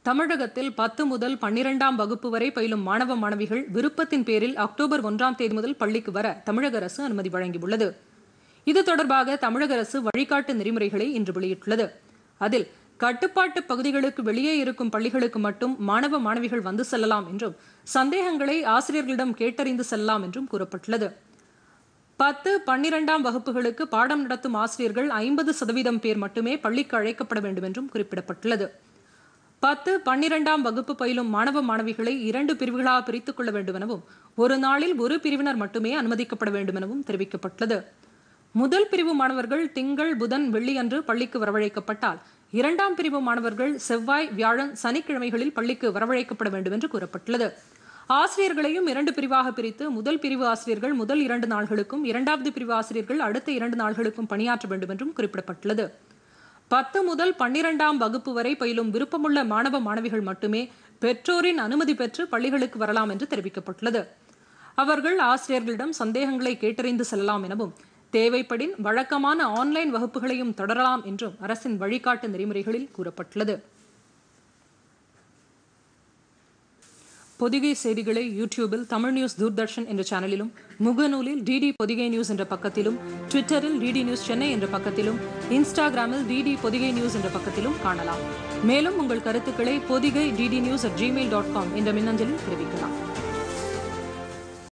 தமிழகத்தில் பத்து முதல் பன்னிரெண்டாம் வகுப்பு வரை பயிலும் மாணவ மாணவிகள் விருப்பத்தின் பேரில் அக்டோபர் ஒன்றாம் தேதி முதல் பள்ளிக்கு வர தமிழக அரசு அனுமதி வழங்கியுள்ளது இது தொடர்பாக தமிழக அரசு வழிகாட்டு நெறிமுறைகளை இன்று வெளியிட்டுள்ளது அதில் கட்டுப்பாட்டு பகுதிகளுக்கு வெளியே இருக்கும் பள்ளிகளுக்கு மட்டும் மாணவ மாணவிகள் வந்து செல்லலாம் என்றும் சந்தேகங்களை ஆசிரியர்களிடம் கேட்டறிந்து செல்லலாம் என்றும் கூறப்பட்டுள்ளது பத்து பன்னிரெண்டாம் வகுப்புகளுக்கு பாடம் நடத்தும் ஆசிரியர்கள் ஐம்பது சதவீதம் பேர் மட்டுமே பள்ளிக்கு அழைக்கப்பட வேண்டும் என்றும் குறிப்பிடப்பட்டுள்ளது பத்து பன்னிரெண்டாம் வகுப்பு பயிலும் மாணவ மாணவிகளை இரண்டு பிரிவுகளாக பிரித்துக் கொள்ள வேண்டும் எனவும் ஒரு நாளில் ஒரு பிரிவினர் மட்டுமே அனுமதிக்கப்பட வேண்டும் எனவும் தெரிவிக்கப்பட்டுள்ளது முதல் பிரிவு மாணவர்கள் திங்கள் புதன் வெள்ளி அன்று பள்ளிக்கு வரவழைக்கப்பட்டால் இரண்டாம் பிரிவு மாணவர்கள் செவ்வாய் வியாழன் சனிக்கிழமைகளில் பள்ளிக்கு வரவழைக்கப்பட வேண்டும் என்று கூறப்பட்டுள்ளது ஆசிரியர்களையும் இரண்டு பிரிவாக பிரித்து முதல் பிரிவு ஆசிரியர்கள் முதல் இரண்டு நாள்களுக்கும் இரண்டாவது பிரிவு ஆசிரியர்கள் அடுத்த இரண்டு நாள்களுக்கும் பணியாற்ற வேண்டும் என்றும் குறிப்பிடப்பட்டுள்ளது பத்து முதல் பன்னிரெண்டாம் வகுப்பு வரை பயிலும் விருப்பமுள்ள மாணவ மாணவிகள் மட்டுமே பெற்றோரின் அனுமதி பெற்று பள்ளிகளுக்கு வரலாம் என்று தெரிவிக்கப்பட்டுள்ளது அவர்கள் ஆசிரியர்களிடம் சந்தேகங்களை கேட்டறிந்து செல்லலாம் எனவும் தேவைப்படின் வழக்கமான ஆன்லைன் வகுப்புகளையும் தொடரலாம் என்றும் அரசின் வழிகாட்டு நெறிமுறைகளில் கூறப்பட்டுள்ளது பொதிகை செய்திகளை யூடியூபில் தமிழ் நியூஸ் தூர்தர்ஷன் என்ற சேனலிலும் முகநூலில் டிடி பொதிகை நியூஸ் என்ற பக்கத்திலும் ட்விட்டரில் டிடி நியூஸ் சென்னை என்ற பக்கத்திலும் இன்ஸ்டாகிராமில் டிடி பொதிகை நியூஸ் என்ற பக்கத்திலும் காணலாம் மேலும் உங்கள் கருத்துக்களை Pothigai DD news at Gmail dot com என்ற மின்னஞ்சலில் தெரிவிக்கலாம்